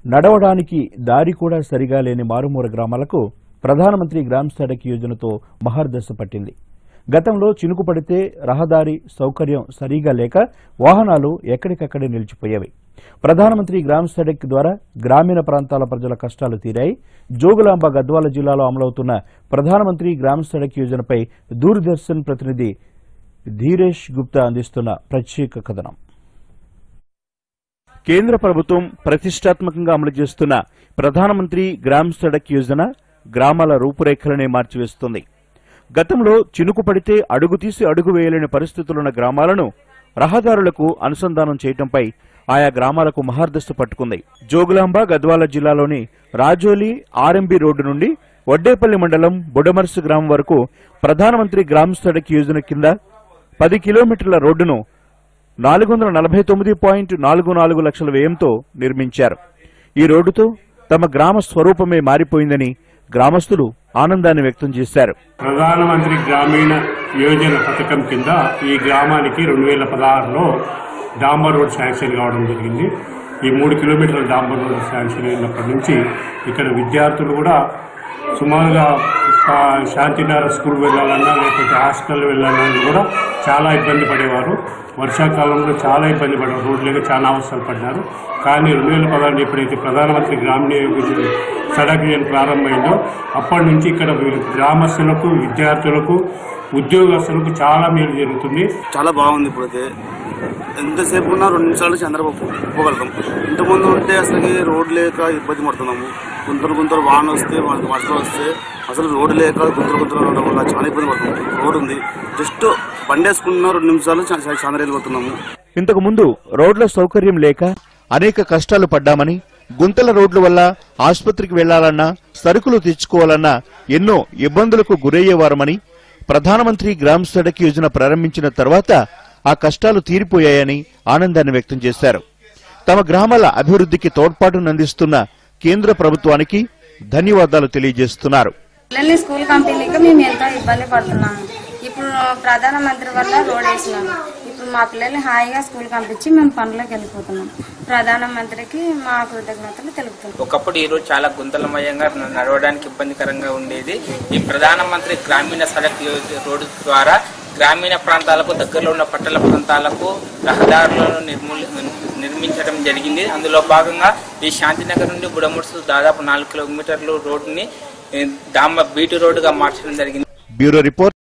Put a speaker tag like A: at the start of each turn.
A: నడవడానికి దారి కూడా సరిగా లేని మారుమూల గ్రామాలకు ప్రధానమంత్రి గ్రామ్ సడక్ యోజనతో మహర్దశ పట్టింది గతంలో చినుకు పడితే రహదారి సౌకర్యం సరిగా లేక వాహనాలు ఎక్కడికక్కడే నిలిచిపోయేవి ప్రధానమంత్రి గ్రామ్ సడక్ ద్వారా గ్రామీణ ప్రాంతాల ప్రజల కష్టాలు తీరాయి జోగులాంబ గద్వాల జిల్లాలో అమలవుతున్న ప్రధానమంత్రి గ్రామ్ సడక్ యోజనపై దూరదర్శన్ ప్రతినిధి ధీరేష్ గుప్తా అందిస్తున్న ప్రత్యేక కథనం కేంద్ర ప్రభుత్వం ప్రతిష్టాత్మకంగా అమలు చేస్తున్న ప్రధానమంత్రి గ్రామ్ సడక్ యోజన గ్రామాల రూపురేఖలనే మార్చివేస్తుంది గతంలో చినుకు పడితే అడుగు తీసి అడుగు వేయలేని పరిస్థితులున్న గ్రామాలను రహదారులకు అనుసంధానం చేయటంపై ఆయా గ్రామాలకు మహర్దశ పట్టుకుంది జోగులాంబ గద్వాల జిల్లాలోని రాజోలి ఆర్ఎంబి రోడ్డు నుండి వడ్డేపల్లి మండలం బుడమర్సు గ్రామం వరకు ప్రధానమంత్రి గ్రామ్ సడక్ యోజన కింద పది కిలోమీటర్ల రోడ్డును నాలుగు వందల నలభై తొమ్మిది పాయింట్ నాలుగు నాలుగు లక్షల వ్యయంతో నిర్మించారు ఈ రోడ్డుతో తమ గ్రామ స్వరూపమే మారిపోయిందని గ్రామస్తులు ఆనందాన్ని వ్యక్తం చేశారు
B: ప్రధానమంత్రి గ్రామీణ యోజన పథకం కింద ఈ గ్రామానికి రెండు వేల పదహారులో డాంబర్ రోడ్ శాంక్షన్ కావడం జరిగింది ఈ మూడు కిలోమీటర్ల డాంబర్ రోడ్ శాంక్షన్ అయినప్పటి నుంచి ఇక్కడ విద్యార్థులు కూడా సుమారుగా ఆ, శాంతినగర్ స్కూల్ వెళ్ళాలన్నా లేకపోతే హాస్టల్ వెళ్ళాలన్నా కూడా చాలా ఇబ్బంది పడేవారు వర్షాకాలంలో చాలా ఇబ్బంది పడేవారు రోడ్లు లేక చాలా అవసరాలు పడినారు కానీ రెండు వేల పదహారు ఎప్పుడైతే ప్రధానమంత్రి గ్రామీణ యోజన సడక్ యోజన ప్రారంభమైందో అప్పటి నుంచి ఇక్కడ వీరు గ్రామస్తులకు విద్యార్థులకు ఉద్యోగస్తులకు చాలా మేలు జరుగుతుంది
C: చాలా బాగుంది ఇప్పుడైతే ఎంతసేపు ఉన్నా రెండు నిమిషాలు చంద్రబాబు పోగలుగుతాం ఇంతకుముందు ఉంటే అసలు రోడ్ లేక ఇబ్బంది పడుతున్నాము గుంతలు గుంతలు వాన వస్తే మనకు వర్షం వస్తే అసలు రోడ్డు లేక గుంతలు గుంతలు ఉండడం వల్ల చాలా ఇబ్బంది పడుతున్నాం రోడ్ ఉంది జస్ట్ బండి వేసుకున్న రెండు నిమిషాలు చంద్ర వెళ్ళిపోతున్నాము
A: ఇంతకు ముందు రోడ్ల సౌకర్యం లేక అనేక కష్టాలు పడ్డామని గుంతల రోడ్ల వల్ల ఆసుపత్రికి వెళ్లాలన్నా సరుకులు తెచ్చుకోవాలన్నా ఎన్నో ఇబ్బందులకు గురయ్యేవారమని ప్రధానమంత్రి గ్రామ్ సడక్ యోజన ప్రారంభించిన తర్వాత ఆ కష్టాలు తీరిపోయాయని ఆనందాన్ని వ్యక్తం చేశారు తమ గ్రామాల అభివృద్ధికి తోడ్పాటునందిస్తున్న కేంద్ర ప్రభుత్వానికి ధన్యవాదాలు తెలియజేస్తున్నారు
D: పిల్లల్ని స్కూల్ పంపించలేక మేము ఎంతో ఇబ్బంది పడుతున్నాము ఇప్పుడు ప్రధానమంత్రి వల్ల రోడ్ వేసినాము ఇప్పుడు మా పిల్లల్ని హాయిగా స్కూల్ పంపించి మేము పనులకు వెళ్ళిపోతున్నాం ప్రధానమంత్రికి మా కృతజ్ఞతలు తెలుపుతున్నాం
E: ఒకప్పుడు ఈ రోజు చాలా గుంతలమయంగా నడవడానికి ఇబ్బందికరంగా ఉండేది ఈ ప్రధానమంత్రి గ్రామీణ సడక్ యోజ- రోడ్డు ద్వారా గ్రామీణ ప్రాంతాలకు దగ్గరలో ఉన్న పట్టణ ప్రాంతాలకు రహదారులను నిర్మూలి నిర్మించడం జరిగింది అందులో భాగంగా ఈ శాంతినగర్ నుండి బుడముడుసు దాదాపు నాలుగు కిలోమీటర్లు రోడ్డుని ఏ, డాంబ బీటు రోడ్డుగా మార్చడం జరిగింది
A: బ్యూరో రిపోర్ట్